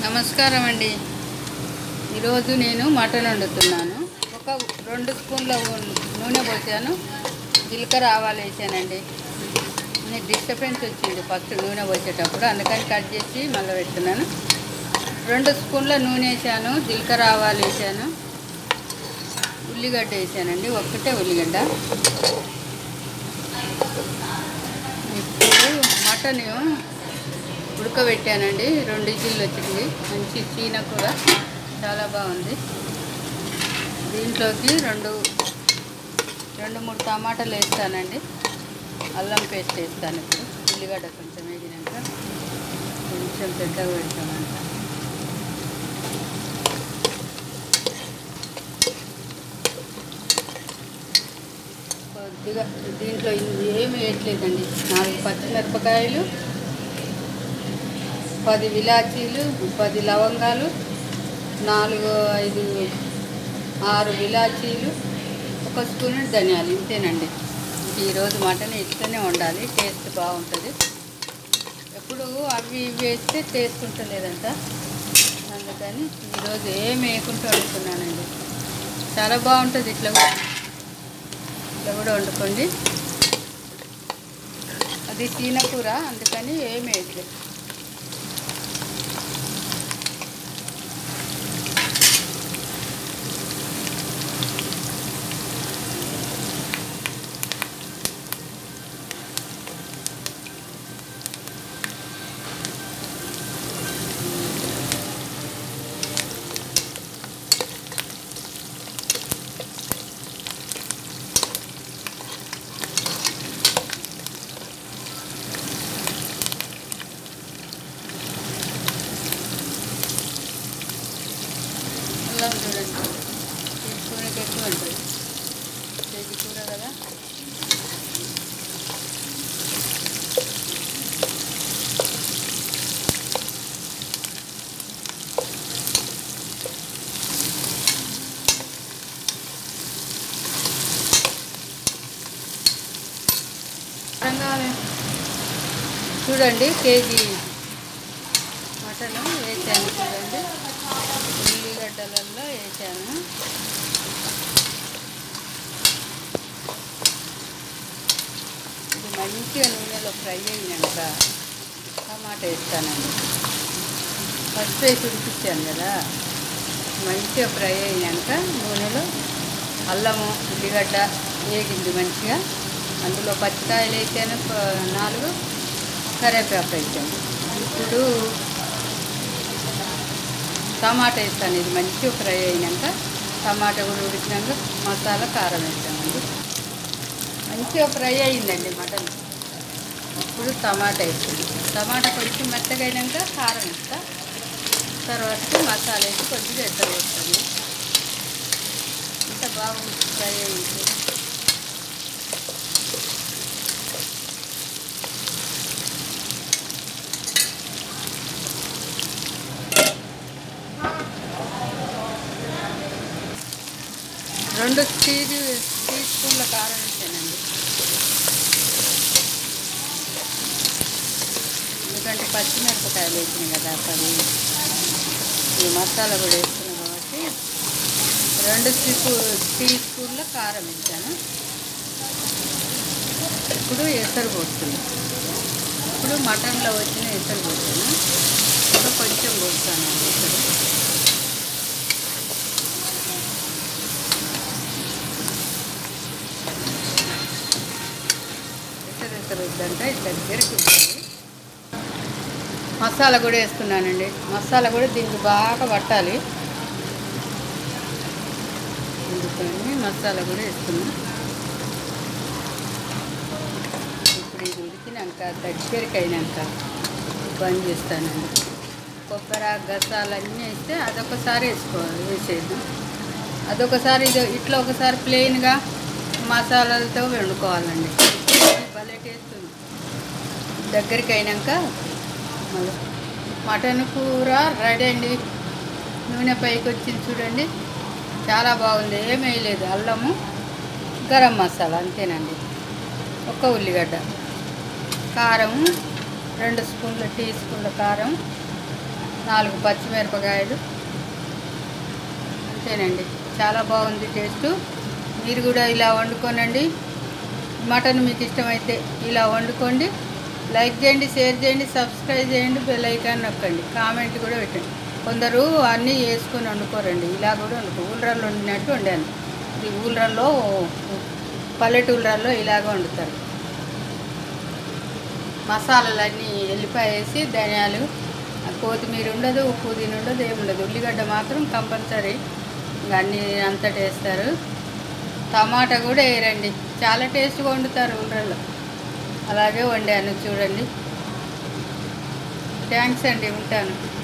నమస్కారం అండి ఈరోజు నేను మటన్ వండుతున్నాను ఒక రెండు స్పూన్ల ఉన్- నూనె పోసాను జీలకర్ర ఆవాలు వేసానండి నీకు డిస్టర్బెన్స్ వచ్చింది ఫస్ట్ నూనె పోసేటప్పుడు అందుకని కట్ చేసి మళ్ళీ పెడుతున్నాను రెండు స్పూన్ల నూనె వేసాను జీలకర్ర ఆవాలు వేసాను ఉల్లిగడ్డ వేసానండి ఒక్కటే ఉల్లిగడ్డ ఇప్పుడు మటన్ ఉడకబెట్టానండి రెండు ఇజిల్లు వచ్చింది మంచి చీన కూర చాలా బాగుంది దీంట్లోకి రెండు రెండు మూడు టమాటాలు వేస్తానండి అల్లం పేస్ట్ వేస్తాను ఇప్పుడు ఉల్లిగడ్డ కొంచెం వేగినాక కొంచెం పెద్దగా పెడతామంట కొద్దిగా దీంట్లో ఏమి వేయట్లేదండి నాలుగు పచ్చిమిరపకాయలు పది విలాచీలు పది లవంగాలు నాలుగు ఐదు ఆరు విలాచీలు ఒక స్పూన్ ధనియాలు ఇంతేనండి ఈరోజు మటన్ ఇట్లనే వండాలి టేస్ట్ బాగుంటుంది ఎప్పుడు అవి ఇవి వేస్తే టేస్ట్ ఉంటలేదంట అందుకని ఈరోజు ఏం వేయకుండా వండుకున్నానండి చాలా బాగుంటుంది ఇట్లా కూడా ఇట్లా కూడా వండుకోండి అది చీన కూర అందుకని ఏం వేయట్లేదు అలా చూడండి తీసుకునేకి ఎక్కువ ఉంటుంది కేజీ కూర కదా రంగాలే. చూడండి కేజీ మటన్ వేసాను చూడండి ఉల్లిగడ్డలలో వేసాను ఇది మంచిగా నూనెలో ఫ్రై అయినాక టమాటా వేస్తానండి ఫస్ట్ వేసి ఉడికిచ్చాను కదా మంచిగా ఫ్రై అయినాక నూనెలో అల్లము ఉల్లిగడ్డ వేగింది మంచిగా అందులో పచ్చికాయలు వేసాను ప- నాలుగు కరివేపాకు వేసాను ఇప్పుడు టమాటా వేస్తాను ఇది మంచిగా ఫ్రై అయినాక టమాటా కూడా ఉడికినాక మసాలా కారం వేసామండి మంచిగా ఫ్రై అయిందండి మటన్ ఇప్పుడు టమాటా వేస్తుంది టమాటా కొంచెం మెత్తగా అయినాక కారం వేస్తా తర్వాత మసాలా వేసి కొంచెం ఎట్ట వేస్తాను ఇంత బాగుంది ఫ్రై అయింది రెండు టీ టీ స్పూన్ల కారం వేసానండి ఎందుకంటే పచ్చిమిరపకాయలు వేసినాయి కదా పది ఈ మసాలా కూడా వేస్తున్నాం కాబట్టి రెండు స్పూ టీ స్పూన్ల కారం వేసాను ఇప్పుడు ఎసరు పోస్తుంది ఇప్పుడు మటన్లో వచ్చిన ఎసరు పోసాను ఇప్పుడు కొంచెం పోస్తాను ఎసరు ఎసరు ఎసరు వద్దంటే ఇట్లా దగ్గరికి ఉండాలి మసాలా కూడా వేస్తున్నానండి మసాలా కూడా దీనికి బాగా పట్టాలి అందుకని మసాలా కూడా వేస్తున్నాం ఇప్పుడు ఇది ఉడికినాక దగ్గరికి అయినాక బంద్ చేస్తానండి కొబ్బరి గసాలు అన్నీ వేస్తే అదొకసారి వేసుకోవాలి వేసేది అదొకసారి ఇది ఇట్లా ఒకసారి ప్లెయిన్గా మసాలాలతో వండుకోవాలండి ఇది భలే టేస్ట్ ఉంది దగ్గరికి అయినాక మళ్ళీ మటన్ కూర రెడీ అండి నూనె పైకి వచ్చింది చూడండి చాలా బాగుంది ఏం వేయలేదు అల్లము గరం మసాలా అంతేనండి ఒక్క ఉల్లిగడ్డ కారం రెండు స్పూన్ల టీ స్పూన్ల కారం నాలుగు పచ్చిమిరపకాయలు అంతేనండి చాలా బాగుంది టేస్ట్ మీరు కూడా ఇలా వండుకోనండి మటన్ మీకు ఇష్టమైతే ఇలా వండుకోండి లైక్ చేయండి షేర్ చేయండి సబ్స్క్రైబ్ చేయండి బెల్ ఐకాన్ నొక్కండి కామెంట్ కూడా పెట్టండి కొందరు అన్నీ వేసుకొని వండుకోరండి ఇలా కూడా వండుకో ఊళ్ళల్లో వండినట్టు వండాను ఇది ఊళ్ళల్లో పల్లెటూళ్ళల్లో ఇలాగ వండుతారు మసాలాలన్నీ ఎల్లిపాయ వేసి ధనియాలు ఆ కొత్తిమీర ఉండదు పుదీనా ఉండదు ఏముండదు ఉల్లిగడ్డ మాత్రం కంపల్సరీ ఇంకా అన్నీ అంతటి వేస్తారు టమాటా కూడా వేయరండి చాలా టేస్ట్గా వండుతారు ఊళ్ళల్లో అలాగే వండాను చూడండి థ్యాంక్స్ అండి ఉంటాను